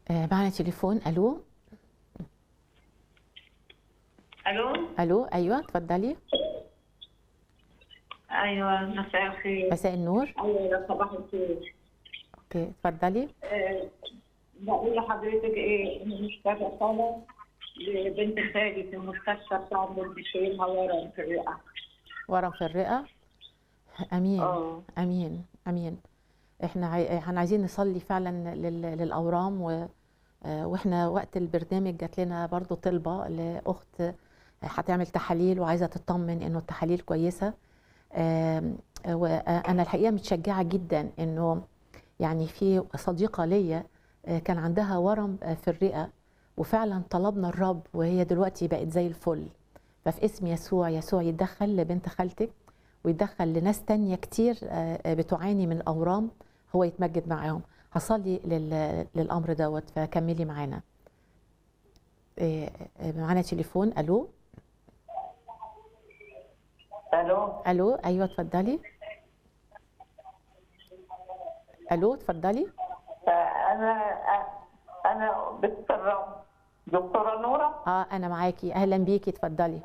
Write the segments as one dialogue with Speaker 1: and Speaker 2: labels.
Speaker 1: آه، معنا تليفون الو
Speaker 2: الو
Speaker 1: الو ايوه اتفضلي
Speaker 2: ايوه مساء الخير
Speaker 1: مساء النور
Speaker 2: ايوه صباح الخير
Speaker 1: اوكي اتفضلي
Speaker 2: أه بقول لحضرتك ايه انا محتاجه صلاه لبنت خالي في المستشفى بتاع بشيلها ورم في الرئه
Speaker 1: ورم في الرئه امين
Speaker 2: اه
Speaker 1: امين امين احنا عاي... احنا عايزين نصلي فعلا لل... للاورام و... آه، واحنا وقت البرنامج جات لنا برضو طلبه لاخت هتعمل تحاليل وعايزه تطمن انه التحاليل كويسه آم، وانا الحقيقه متشجعه جدا انه يعني في صديقه ليا آه، كان عندها ورم آه، في الرئه وفعلا طلبنا الرب وهي دلوقتي بقت زي الفل ففي اسم يسوع يسوع يتدخل لبنت خالتك ويدخل لناس تانية كتير آه، آه، بتعاني من أورام هو يتمجد معاهم هصلي لل- للأمر دوت فكملي معانا آه، آه، معانا تليفون ألو
Speaker 2: الو
Speaker 1: ألو أيوة اتفضلي ألو اتفضلي
Speaker 2: فانا انا بنت الرب دكتوره نوره
Speaker 1: اه أنا معاكي أهلا بيكي اتفضلي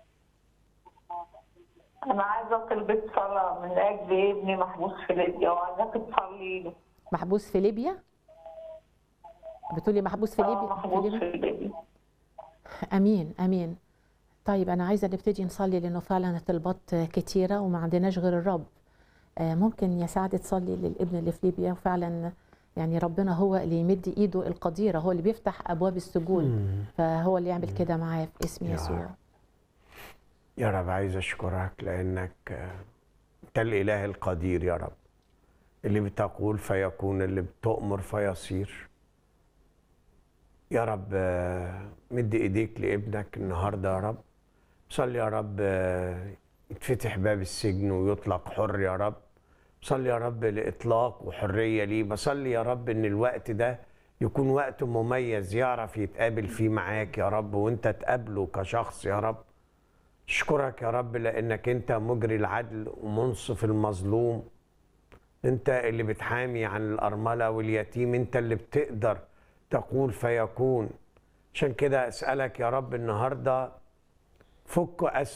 Speaker 2: انا عايزه طلبة صلاه من اجل ابني محبوس في ليبيا وعايزاك تصلي له
Speaker 1: محبوس في ليبيا بتقولي محبوس في
Speaker 2: اه
Speaker 1: ليبيا في
Speaker 2: محبوس
Speaker 1: ليبيا
Speaker 2: في ليبيا
Speaker 1: امين امين طيب انا عايزه نبتدي نصلي لانه فعلا الطلبات كتيره وما عندناش غير الرب آه، ممكن يا سعد تصلي للابن اللي في ليبيا وفعلا يعني ربنا هو اللي يمد ايده القديره هو اللي بيفتح ابواب السجون فهو اللي يعمل كده معاه في اسم
Speaker 3: يا
Speaker 1: يسوع
Speaker 3: رب. يا رب عايز اشكرك لانك آه، انت الاله القدير يا رب اللي بتقول فيكون اللي بتؤمر فيصير يا رب آه، مد ايديك لابنك النهارده يا رب صلي يا رب آه، يتفتح باب السجن ويطلق حر يا رب صلي يا رب لاطلاق وحريه ليه بصلي يا رب ان الوقت ده يكون وقت مميز يعرف يتقابل فيه معاك يا رب وانت تقابله كشخص يا رب اشكرك يا رب لانك انت مجري العدل ومنصف المظلوم انت اللي بتحامي عن الارمله واليتيم انت اللي بتقدر تقول فيكون عشان كده اسالك يا رب النهارده فك اسر